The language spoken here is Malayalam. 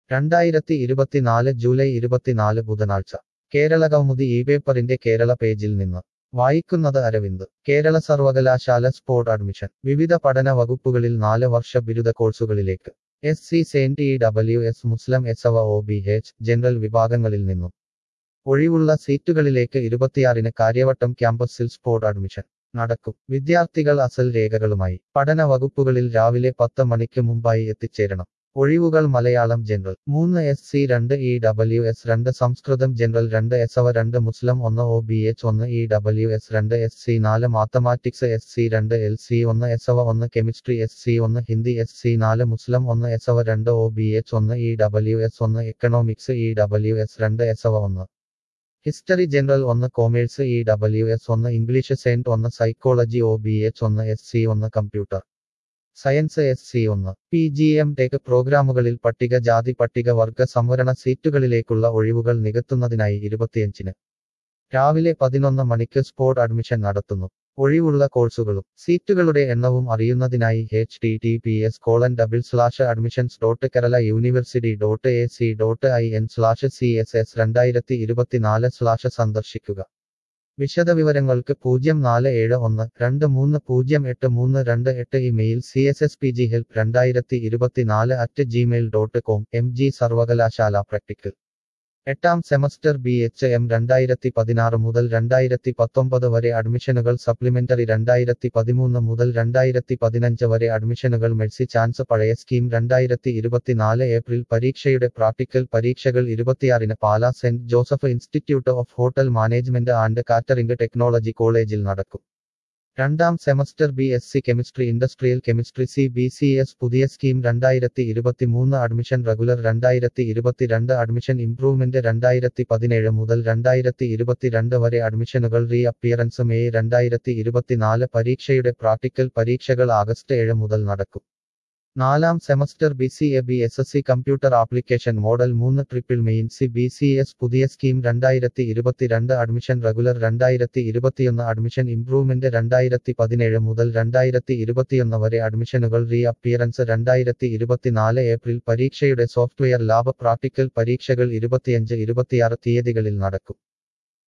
രണ്ടായിരത്തി ഇരുപത്തിനാല് ജൂലൈ ഇരുപത്തിനാല് ബുധനാഴ്ച കേരള കൗമുദി ഈ പേപ്പറിന്റെ കേരള പേജിൽ നിന്ന് വായിക്കുന്നത് അരവിന്ദ് കേരള സർവകലാശാല സ്പോർട് അഡ്മിഷൻ വിവിധ പഠന വകുപ്പുകളിൽ നാല് വർഷ ബിരുദ കോഴ്സുകളിലേക്ക് എസ് സി സെന്റ് ഇ ഡബ്ല്യു എസ് മുസ്ലിം എസ് അവ ഒ ബി എച്ച് ജനറൽ വിഭാഗങ്ങളിൽ നിന്നും ഒഴിവുള്ള സീറ്റുകളിലേക്ക് ഇരുപത്തിയാറിന് കാര്യവട്ടം ക്യാമ്പസിൽ സ്പോർട് അഡ്മിഷൻ നടക്കും വിദ്യാർത്ഥികൾ അസൽ രേഖകളുമായി പഠന വകുപ്പുകളിൽ രാവിലെ പത്ത് മണിക്ക് മുമ്പായി എത്തിച്ചേരണം ഒഴിവുകൾ മലയാളം ജനറൽ മൂന്ന് എസ് സി രണ്ട് ഇ ഡബ്ല്യു എസ് രണ്ട് സംസ്കൃതം ജനറൽ രണ്ട് എസ് അവ രണ്ട് മുസ്ലിം ഒന്ന് ഒ ബി എച്ച് ഒന്ന് ഇ ഡബ്ല്യു എസ് രണ്ട് എസ് സി നാല് മാത്തമാറ്റിക്സ് എസ് സി രണ്ട് എൽ സി ഒന്ന് എസ് അവ ഒന്ന് കെമിസ്ട്രി എസ് സി ഒന്ന് ഹിന്ദി എസ് സി നാല് മുസ്ലിം ഒന്ന് എസ് അവ രണ്ട് ഒ ബി എച്ച് ഒന്ന് ഇ ഡബ്ല്യു എസ് ഒന്ന് എക്കണോമിക്സ് ഇ ഡബ്ല്യു എസ് രണ്ട് എസ് അവ ഒന്ന് ഹിസ്റ്ററി ജനറൽ ഒന്ന് കോമേഴ്സ് ഇ ഡബ്ല്യു എസ് ഒന്ന് ഇംഗ്ലീഷ് സെന്റ് ഒന്ന് സൈക്കോളജി ഒ ബി എച്ച് ഒന്ന് എസ് സി ഒന്ന് കമ്പ്യൂട്ടർ സയൻസ് എസ് സി ഒന്ന് പി ജി എം ടെക് പ്രോഗ്രാമുകളിൽ പട്ടികജാതി പട്ടികവർഗ സംവരണ സീറ്റുകളിലേക്കുള്ള ഒഴിവുകൾ നികത്തുന്നതിനായി ഇരുപത്തിയഞ്ചിന് രാവിലെ പതിനൊന്ന് മണിക്ക് സ്പോർട് അഡ്മിഷൻ നടത്തുന്നു ഒഴിവുള്ള കോഴ്സുകളും സീറ്റുകളുടെ എണ്ണവും അറിയുന്നതിനായി H T T P S colon double slash admissions dot Kerala university dot A C dot I N slash C S S രണ്ടായിരത്തി ഇരുപത്തിനാല് സ്ലാഷ് സന്ദർശിക്കുക വിശദവിവരങ്ങൾക്ക് പൂജ്യം നാല് ഏഴ് ഒന്ന് രണ്ട് മൂന്ന് പൂജ്യം എട്ട് മൂന്ന് രണ്ട് എട്ട് email C S S P G help രണ്ടായിരത്തി ഇരുപത്തിനാല് at Gmail dot com M G സർവകലാശാല പ്രാക്ടിക്കൽ എട്ടാം സെമസ്റ്റർ ബി എച്ച് എം രണ്ടായിരത്തി പതിനാറ് മുതൽ രണ്ടായിരത്തി പത്തൊമ്പത് വരെ അഡ്മിഷനുകൾ സപ്ലിമെന്ററി രണ്ടായിരത്തി പതിമൂന്ന് മുതൽ രണ്ടായിരത്തി പതിനഞ്ച് വരെ അഡ്മിഷനുകൾ മെഴ്സി ചാൻസ് പഴയ സ്കീം രണ്ടായിരത്തി ഇരുപത്തിനാല് ഏപ്രിൽ പരീക്ഷയുടെ പ്രാക്ടിക്കൽ പരീക്ഷകൾ ഇരുപത്തിയാറിന് Pala Saint Joseph institute of hotel management and catering technology കോളേജിൽ നടക്കും രണ്ടാം semester B S C chemistry industrial chemistry C B C S പുതിയ സ്കീം രണ്ടായിരത്തി ഇരുപത്തിമൂന്ന് അഡ്മിഷൻ റെഗുലർ രണ്ടായിരത്തി ഇരുപത്തിരണ്ട് അഡ്മിഷൻ ഇംപ്രൂവ്മെന്റ് രണ്ടായിരത്തി പതിനേഴ് മുതൽ രണ്ടായിരത്തി ഇരുപത്തിരണ്ട് വരെ അഡ്മിഷനുകൾ റീ അപ്പിയറൻസ് മെയ് രണ്ടായിരത്തി ഇരുപത്തിനാല് പരീക്ഷയുടെ പ്രാക്ടിക്കൽ പരീക്ഷകൾ ആഗസ്റ്റ് ഏഴ് മുതൽ നടക്കും നാലാം semester B C A B S S C computer application model മൂന്ന് triple main C B C S പുതിയ സ്കീം രണ്ടായിരത്തി ഇരുപത്തിരണ്ട് അഡ്മിഷൻ റെഗുലർ രണ്ടായിരത്തി ഇരുപത്തിയൊന്ന് അഡ്മിഷൻ ഇംപ്രൂവ്മെന്റ് രണ്ടായിരത്തി പതിനേഴ് മുതൽ രണ്ടായിരത്തി ഇരുപത്തിയൊന്ന് വരെ അഡ്മിഷനുകൾ റീ അപ്പിയറൻസ് രണ്ടായിരത്തി ഇരുപത്തിനാല് ഏപ്രിൽ പരീക്ഷയുടെ സോഫ്റ്റ്വെയർ ലാബ് പ്രാക്ടിക്കൽ പരീക്ഷകൾ ഇരുപത്തിയഞ്ച് ഇരുപത്തിയാറ് തീയതികളിൽ നടക്കും